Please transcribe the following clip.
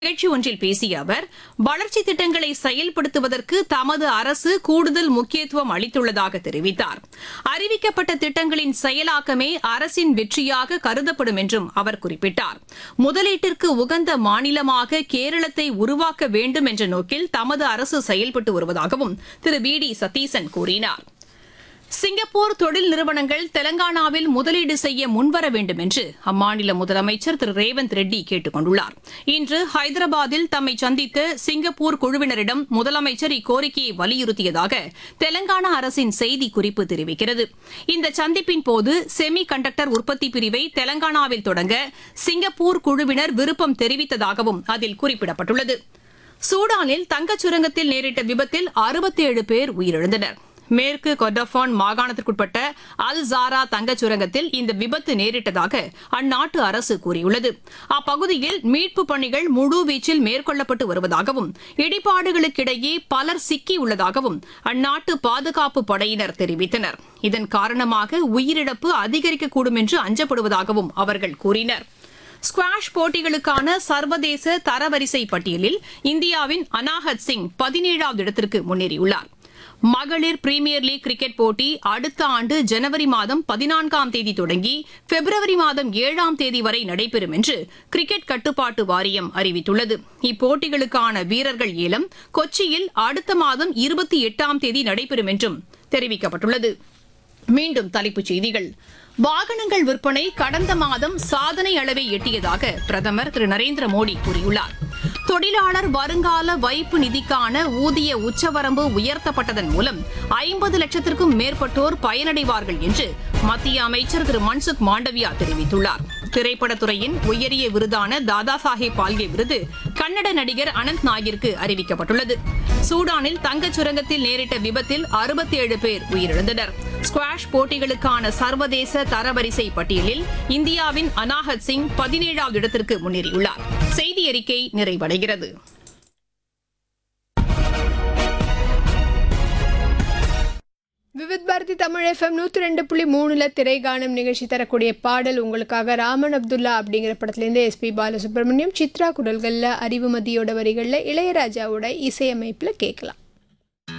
நிகழ்ச்சி ஒன்றில் பேசிய அவர் வளர்ச்சி திட்டங்களை செயல்படுத்துவதற்கு தமது அரசு கூடுதல் முக்கியத்துவம் அளித்துள்ளதாக தெரிவித்தார் அறிவிக்கப்பட்ட திட்டங்களின் செயலாக்கமே அரசின் வெற்றியாக கருதப்படும் என்றும் அவர் குறிப்பிட்டார் முதலீட்டிற்கு உகந்த மாநிலமாக கேரளத்தை உருவாக்க வேண்டும் என்ற நோக்கில் தமது அரசு செயல்பட்டு வருவதாகவும் திரு வி டி சதீசன் கூறினார் சிங்கப்பூர் தொழில் நிறுவனங்கள் தெலங்கானாவில் முதலீடு செய்ய முன்வர வேண்டும் என்று அம்மாநில முதலமைச்சர் திரு ரேவந்த் ரெட்டி கேட்டுக் கொண்டுள்ளார் இன்று ஹைதராபாத்தில் தம்மை சந்தித்த சிங்கப்பூர் குழுவினரிடம் முதலமைச்சர் இக்கோரிக்கையை வலியுறுத்தியதாக தெலங்கானா அரசின் செய்திக்குறிப்பு தெரிவிக்கிறது இந்த சந்திப்பின் போது செமி கண்டக்டர் உற்பத்தி பிரிவை தெலங்கானாவில் தொடங்க சிங்கப்பூர் குழுவினர் விருப்பம் தெரிவித்ததாகவும் அதில் குறிப்பிடப்பட்டுள்ளது சூடானில் தங்கச் சுரங்கத்தில் நேரிட்ட விபத்தில் அறுபத்தேழு பேர் உயிரிழந்தனர் மேற்கு கொர்டஃபான் மாகாணத்திற்குட்பட்ட அல் ஜாரா தங்கச் சுரங்கத்தில் இந்த விபத்து நேரிட்டதாக அந்நாட்டு அரசு கூறியுள்ளது அப்பகுதியில் மீட்புப் பணிகள் முழுவீச்சில் மேற்கொள்ளப்பட்டு வருவதாகவும் இடிபாடுகளுக்கிடையே பலர் சிக்கியுள்ளதாகவும் அந்நாட்டு பாதுகாப்பு படையினர் தெரிவித்தனர் இதன் காரணமாக உயிரிழப்பு அதிகரிக்கக்கூடும் என்று அஞ்சப்படுவதாகவும் அவர்கள் கூறினர் ஸ்குவாஷ் போட்டிகளுக்கான சர்வதேச தரவரிசை பட்டியலில் இந்தியாவின் அனாஹத் சிங் பதினேழாவது இடத்திற்கு முன்னேறியுள்ளார் மகளிர் பிரீமியர் லீக் கிரிக்கெட் போட்டி அடுத்த ஆண்டு ஜனவரி மாதம் பதினான்காம் தேதி தொடங்கி பிப்ரவரி மாதம் ஏழாம் தேதி வரை நடைபெறும் என்று கிரிக்கெட் கட்டுப்பாட்டு வாரியம் அறிவித்துள்ளது இப்போட்டிகளுக்கான வீரர்கள் ஏலம் கொச்சியில் அடுத்த மாதம் இருபத்தி எட்டாம் தேதி நடைபெறும் என்றும் தெரிவிக்கப்பட்டுள்ளது மீண்டும் தலைப்புச் செய்திகள் வாகனங்கள் விற்பனை கடந்த மாதம் சாதனை அளவை எட்டியதாக பிரதமர் திரு நரேந்திர மோடி கூறியுள்ளார் தொழிலாளர் வருங்கால வைப்பு நிதிக்கான ஊதிய உச்சவரம்பு உயர்த்தப்பட்டதன் மூலம் ஐம்பது லட்சத்திற்கும் மேற்பட்டோர் பயனடைவார்கள் என்று மத்திய அமைச்சர் திரு மன்சுக் மாண்டவியா தெரிவித்துள்ளார் திரைப்படத்துறையின் உயரிய விருதான தாதா சாஹேப் பால்கே விருது கன்னட நடிகர் அனந்த் நாகிற்கு அறிவிக்கப்பட்டுள்ளது சூடானில் தங்கச் சுரங்கத்தில் நேரிட்ட விபத்தில் அறுபத்தேழு பேர் உயிரிழந்தனர் ஸ்குவாஷ் போட்டிகளுக்கான சர்வதேச தரவரிசை பட்டியலில் இந்தியாவின் அனாஹத் சிங் பதினேழாவது இடத்திற்கு முன்னேறியுள்ளார் செய்தி அறிக்கை நிறைவடைகிறது விவித் பாரதி தமிழ் எஃப்எம் நூற்றி ரெண்டு புள்ளி மூணுல திரைகானம் நிகழ்ச்சி தரக்கூடிய பாடல் உங்களுக்காக ராமன் அப்துல்லா அப்படிங்கிற படத்துலேருந்து எஸ்பி பாலசுப்ரமணியம் சித்ரா குரல்களில் அறிவுமதியோட வரிகளில் இளையராஜாவோட இசையமைப்பில் கேட்கலாம்